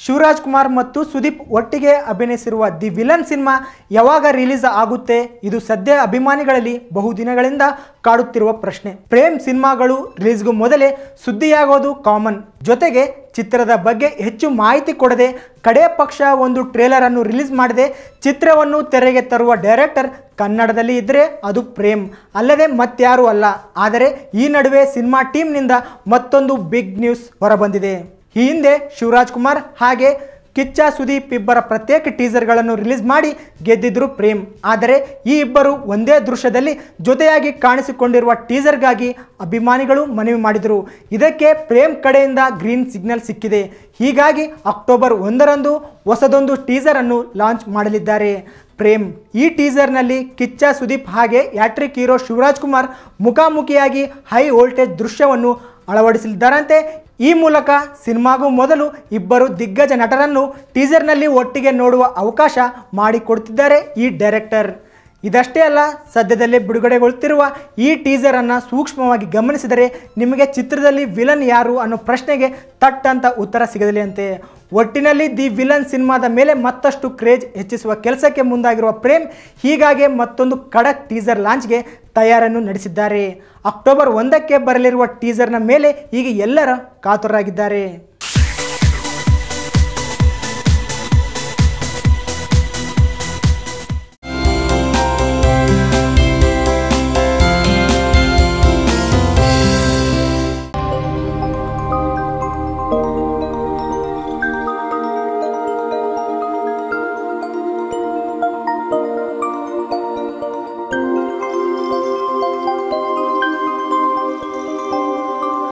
ಶಿವರಾಜ್ ಕುಮಾರ್ ಮತ್ತು ಸುದೀಪ್ ಒಟ್ಟಿಗೆ ಅಭಿನಯಿಸಿರುವ ದಿ ವಿಲನ್ ಸಿನಿಮಾ ಯಾವಾಗ ರಿಲೀಸ್ ಆಗುತ್ತೆ ಇದು ಸದ್ಯ ಅಭಿಮಾನಿಗಳಲ್ಲಿ ಬಹುದಿನಗಳಿಂದ ಕಾಡುತ್ತಿರುವ ಪ್ರಶ್ನೆ ಪ್ರೇಮ್ ಸಿನಿಮಾಗಳು ರಿಲೀಸ್ಗೂ ಮೊದಲೇ ಸುದ್ದಿಯಾಗೋದು ಕಾಮನ್ ಜೊತೆಗೆ ಚಿತ್ರದ ಬಗ್ಗೆ ಹೆಚ್ಚು ಮಾಹಿತಿ ಕೊಡದೆ ಕಡೆ ಪಕ್ಷ ಒಂದು ಟ್ರೇಲರ್ ಅನ್ನು ರಿಲೀಸ್ ಮಾಡದೆ ಚಿತ್ರವನ್ನು ತೆರೆಗೆ ತರುವ ಡೈರೆಕ್ಟರ್ ಕನ್ನಡದಲ್ಲಿ ಇದ್ದರೆ ಅದು ಪ್ರೇಮ್ ಅಲ್ಲದೆ ಮತ್ಯಾರೂ ಅಲ್ಲ ಆದರೆ ಈ ನಡುವೆ ಸಿನಿಮಾ ಟೀಮ್ನಿಂದ ಮತ್ತೊಂದು ಬಿಗ್ ನ್ಯೂಸ್ ಹೊರಬಂದಿದೆ ಈ ಹಿಂದೆ ಶಿವರಾಜ್ ಕುಮಾರ್ ಹಾಗೆ ಕಿಚ್ಚ ಸುದೀಪ್ ಇಬ್ಬರ ಪ್ರತ್ಯೇಕ ಟೀಸರ್ಗಳನ್ನು ರಿಲೀಸ್ ಮಾಡಿ ಗೆದ್ದಿದ್ರು ಪ್ರೇಮ್ ಆದರೆ ಈ ಇಬ್ಬರು ಒಂದೇ ದೃಶ್ಯದಲ್ಲಿ ಜೊತೆಯಾಗಿ ಕಾಣಿಸಿಕೊಂಡಿರುವ ಟೀಸರ್ಗಾಗಿ ಅಭಿಮಾನಿಗಳು ಮನವಿ ಮಾಡಿದರು ಇದಕ್ಕೆ ಪ್ರೇಮ್ ಕಡೆಯಿಂದ ಗ್ರೀನ್ ಸಿಗ್ನಲ್ ಸಿಕ್ಕಿದೆ ಹೀಗಾಗಿ ಅಕ್ಟೋಬರ್ ಒಂದರಂದು ಹೊಸದೊಂದು ಟೀಸರನ್ನು ಲಾಂಚ್ ಮಾಡಲಿದ್ದಾರೆ ಪ್ರೇಮ್ ಈ ಟೀಸರ್ನಲ್ಲಿ ಕಿಚ್ಚ ಸುದೀಪ್ ಹಾಗೆ ಯಾಟ್ರಿಕ್ ಹೀರೋ ಶಿವರಾಜ್ ಕುಮಾರ್ ಮುಖಾಮುಖಿಯಾಗಿ ಹೈ ವೋಲ್ಟೇಜ್ ದೃಶ್ಯವನ್ನು ಅಳವಡಿಸಲಿದ್ದಾರಂತೆ ಈ ಮೂಲಕ ಸಿನಿಮಾಗೂ ಮೊದಲು ಇಬ್ಬರು ದಿಗ್ಗಜ ನಟರನ್ನು ಟೀಸರ್ನಲ್ಲಿ ಒಟ್ಟಿಗೆ ನೋಡುವ ಅವಕಾಶ ಮಾಡಿಕೊಡ್ತಿದ್ದಾರೆ ಈ ಡೈರೆಕ್ಟರ್ ಇದಷ್ಟೇ ಅಲ್ಲ ಸದ್ಯದಲ್ಲೇ ಬಿಡುಗಡೆಗೊಳ್ಳುತ್ತಿರುವ ಈ ಟೀಸರನ್ನು ಸೂಕ್ಷ್ಮವಾಗಿ ಗಮನಿಸಿದರೆ ನಿಮಗೆ ಚಿತ್ರದಲ್ಲಿ ವಿಲನ್ ಯಾರು ಅನ್ನೋ ಪ್ರಶ್ನೆಗೆ ತಟ್ ಅಂತ ಉತ್ತರ ಸಿಗಲಿದೆ ಅಂತೆ ಒಟ್ಟಿನಲ್ಲಿ ದಿ ವಿಲನ್ ಸಿನಿಮಾದ ಮೇಲೆ ಮತ್ತಷ್ಟು ಕ್ರೇಜ್ ಹೆಚ್ಚಿಸುವ ಕೆಲಸಕ್ಕೆ ಮುಂದಾಗಿರುವ ಪ್ರೇಮ್ ಹೀಗಾಗಿ ಮತ್ತೊಂದು ಖಡಕ್ ಟೀಸರ್ ಲಾಂಚ್ಗೆ ತಯಾರನ್ನು ನಡೆಸಿದ್ದಾರೆ ಅಕ್ಟೋಬರ್ ಒಂದಕ್ಕೆ ಬರಲಿರುವ ಟೀಸರ್ನ ಮೇಲೆ ಈಗ ಎಲ್ಲರ ಕಾತುರರಾಗಿದ್ದಾರೆ